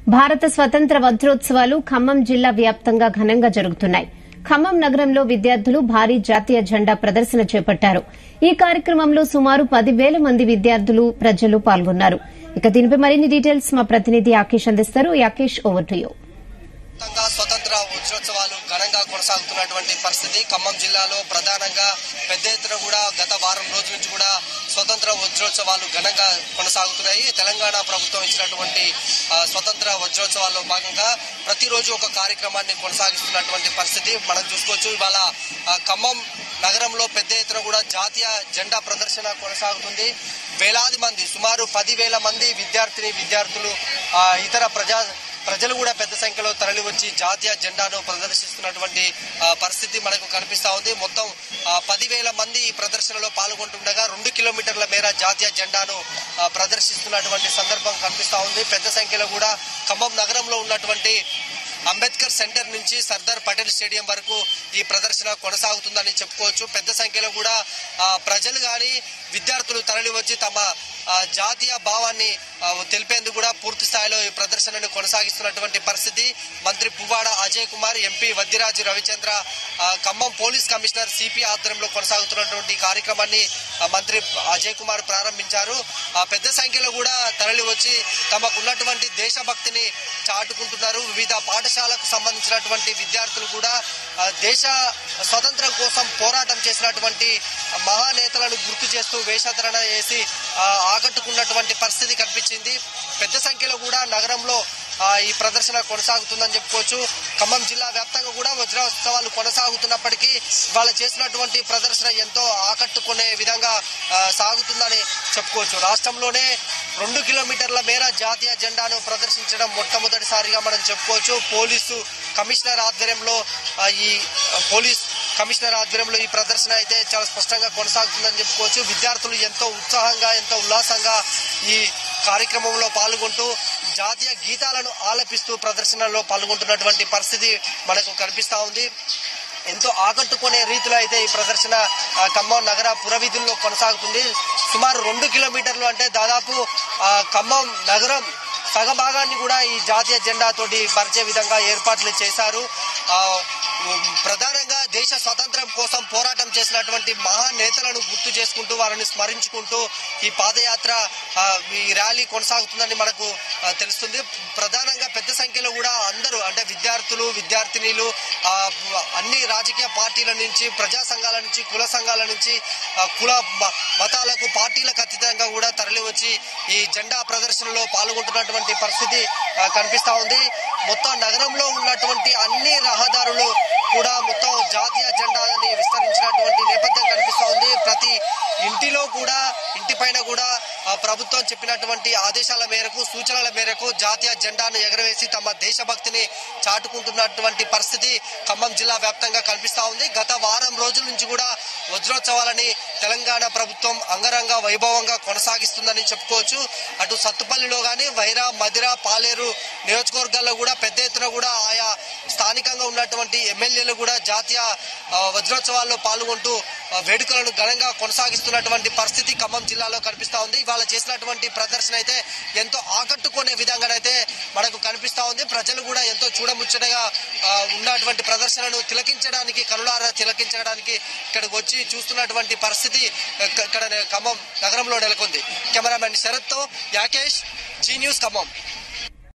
భారత స్వతంత్ర వజ్రోత్సవాలు ఖమ్మం జిల్లా వ్యాప్తంగా ఘనంగా జరుగుతున్నాయి ఖమ్మం నగరంలో విద్యార్థులు భారీ జాతీయ జెండా ప్రదర్శన చేపట్టారు ఈ కార్యక్రమంలో సుమారు పదివేల మంది విద్యార్థులు ప్రజలు పాల్గొన్నారు ఇక దీనిపై మరిన్ని డీటెయిల్స్ మా ప్రతినిధి యాకేష్ అందిస్తారు యాకేష్ ఓవర్ టు యూ వ్యాప్తంగా స్వతంత్ర వజ్రోత్సవాలు ఘనంగా కొనసాగుతున్నటువంటి పరిస్థితి ఖమ్మం జిల్లాలో ప్రధానంగా పెద్ద ఎత్తున కూడా గత వారం రోజుల నుంచి కూడా స్వతంత్ర వజ్రోత్సవాలు ఘనంగా కొనసాగుతున్నాయి తెలంగాణ ప్రభుత్వం ఇచ్చినటువంటి ఆ, స్వతంత్ర వజ్రోత్సవాల్లో భాగంగా ప్రతిరోజు ఒక కార్యక్రమాన్ని కొనసాగిస్తున్నటువంటి పరిస్థితి మనం చూసుకోవచ్చు ఇవాళ ఆ, ఖమ్మం నగరంలో పెద్ద ఎత్తున కూడా జాతీయ జెండా ప్రదర్శన కొనసాగుతుంది వేలాది మంది సుమారు పదివేల మంది విద్యార్థిని విద్యార్థులు ఆ, ఇతర ప్రజా ప్రజలు కూడా పెద్ద సంఖ్యలో తరలి వచ్చి జాతీయ జెండాను ప్రదర్శిస్తున్నటువంటి ఆ, పరిస్థితి మనకు కనిపిస్తా ఉంది మొత్తం ఆ, పదివేల మంది ఈ ప్రదర్శనలో పాల్గొంటుండగా రెండు కిలోమీటర్ల మేర జాతీయ జెండాను ఆ, ప్రదర్శిస్తున్నటువంటి సందర్భం కనిపిస్తా ఉంది పెద్ద సంఖ్యలో కూడా ఖమ్మం నగరంలో ఉన్నటువంటి అంబేద్కర్ సెంటర్ నుంచి సర్దార్ పటేల్ స్టేడియం వరకు ఈ ప్రదర్శన కొనసాగుతుందని చెప్పుకోవచ్చు పెద్ద సంఖ్యలో కూడా ఆ, ప్రజలు కానీ విద్యార్థులు తరలి వచ్చి తమ ఆ, జాతీయ భావాన్ని ఆ, తెలిపేందుకు కూడా పూర్తి స్థాయిలో ఈ ప్రదర్శనను కొనసాగిస్తున్నటువంటి పరిస్థితి మంత్రి పువ్వాడ అజయ్ కుమార్ ఎంపీ వద్దిరాజు రవిచంద్ర ఆ, ఖమ్మం పోలీస్ కమిషనర్ సిపి ఆధ్వర్యంలో కొనసాగుతున్నటువంటి ఈ కార్యక్రమాన్ని ఆ, మంత్రి అజయ్ కుమార్ ప్రారంభించారు ఆ, పెద్ద సంఖ్యలో కూడా తరలి వచ్చి తమకు ఉన్నటువంటి దేశభక్తిని చాటుకుంటున్నారు వివిధ పాఠశాలకు సంబంధించినటువంటి విద్యార్థులు కూడా ఆ, దేశ స్వతంత్రం కోసం పోరాటం చేసినటువంటి మహానేతలను గుర్తు చేస్తూ వేషధరణ చేసి ఆ, ఆకట్టుకున్నటువంటి పరిస్థితి కనిపించింది పెద్ద సంఖ్యలో కూడా నగరంలో ఆ, ఈ ప్రదర్శన కొనసాగుతుందని చెప్పుకోవచ్చు ఖమ్మం జిల్లా వ్యాప్తంగా కూడా వజ్రోత్సవాలు కొనసాగుతున్నప్పటికీ వాళ్ళు చేసినటువంటి ప్రదర్శన ఎంతో ఆకట్టుకునే విధంగా ఆ, సాగుతుందని చెప్పుకోవచ్చు రాష్ట్రంలోనే రెండు కిలోమీటర్ల మేర జాతీయ జెండాను ప్రదర్శించడం మొట్టమొదటిసారిగా మనం చెప్పుకోవచ్చు పోలీసు కమిషనర్ ఆధ్వర్యంలో ఆ, ఈ ఆ, పోలీస్ కమిషనర్ ఆధ్వర్యంలో ఈ ప్రదర్శన అయితే చాలా స్పష్టంగా కొనసాగుతుందని చెప్పుకోవచ్చు విద్యార్థులు ఎంతో ఉత్సాహంగా ఎంతో ఉల్లాసంగా ఈ కార్యక్రమంలో పాల్గొంటూ జాతీయ గీతాలను ఆలపిస్తూ ప్రదర్శనలో పాల్గొంటున్నటువంటి పరిస్థితి మనకు కనిపిస్తా ఉంది ఎంతో ఆకట్టుకునే రీతిలో అయితే ఈ ప్రదర్శన ఆ, ఖమ్మం నగర పురవీధుల్లో కొనసాగుతుంది సుమారు రెండు కిలోమీటర్లు అంటే దాదాపు ఆ, ఖమ్మం నగరం సగభాగాన్ని కూడా ఈ జాతీయ జెండా తోటి పరిచే విధంగా ఏర్పాట్లు చేశారు ఆ, ఉమ్, ప్రధానంగా దేశ స్వాతంత్ర్యం కోసం పోరాటం చేసినటువంటి మహానేతలను గుర్తు చేసుకుంటూ వారిని స్మరించుకుంటూ ఈ పాదయాత్ర ఆ, ఈ ర్యాలీ కొనసాగుతుందని మనకు ఆ, తెలుస్తుంది ప్రధానంగా పెద్ద సంఖ్యలో కూడా అందరూ అంటే విద్యార్థులు విద్యార్థినీలు ఆ, అన్ని రాజకీయ పార్టీల నుంచి ప్రజా సంఘాల నుంచి కుల సంఘాల నుంచి ఆ, కుల మ- మతాలకు పార్టీలకు అతీతంగా కూడా తరలి వచ్చి ఈ జెండా ప్రదర్శనలో పాల్గొంటున్నటువంటి పరిస్థితి ఆ, కనిపిస్తా ఉంది మొత్తం నగరంలో ఉన్నటువంటి అన్ని రహదారులు కూడా మొత్తం జాతీయ జెండాని విస్తరించినటువంటి నేపథ్యం కనిపిస్తా ఉంది ప్రతి ఇంటిలో కూడా ఇంటి పైన కూడా ఆ, ప్రభుత్వం చెప్పినటువంటి ఆదేశాల మేరకు సూచనల మేరకు జాతీయ జెండాను ఎగరవేసి తమ దేశభక్తిని చాటుకుంటున్నటువంటి పరిస్థితి ఖమ్మం జిల్లా వ్యాప్తంగా కనిపిస్తా ఉంది గత వారం రోజుల నుంచి కూడా వజ్రోత్సవాలని తెలంగాణ ప్రభుత్వం అంగరంగ వైభవంగా కొనసాగిస్తుందని చెప్పుకోవచ్చు అటు సత్తుపల్లిలో కానీ వైరా మదిర పాలేరు నియోజకవర్గాల్లో కూడా పెద్ద ఎత్తున కూడా ఆయా స్థానికంగా ఉన్నటువంటి ఎమ్మెల్యేలు కూడా జాతీయ ఆ, వజ్రోత్సవాల్లో పాల్గొంటూ ఆ, వేడుకలను ఘనంగా కొనసాగిస్తున్నటువంటి పరిస్థితి ఖమ్మం జిల్లాలో కనిపిస్తా ఉంది ఇవాళ చేసినటువంటి ప్రదర్శన అయితే ఎంతో ఆకట్టుకునే విధంగానైతే మనకు కనిపిస్తా ఉంది ప్రజలు కూడా ఎంతో చూడముచ్చటగా ఆ, ఉన్నటువంటి ప్రదర్శనను తిలకించడానికి కనులారా తిలకించడానికి ఇక్కడికి వచ్చి చూస్తున్నటువంటి పరిస్థితి ఇక్క- ఇక్కడ ఖమ్మం నగరంలో నెలకొంది కెమెరామెన్ శరత్తో యాకేష్ జీ న్యూస్ ఖమ్మం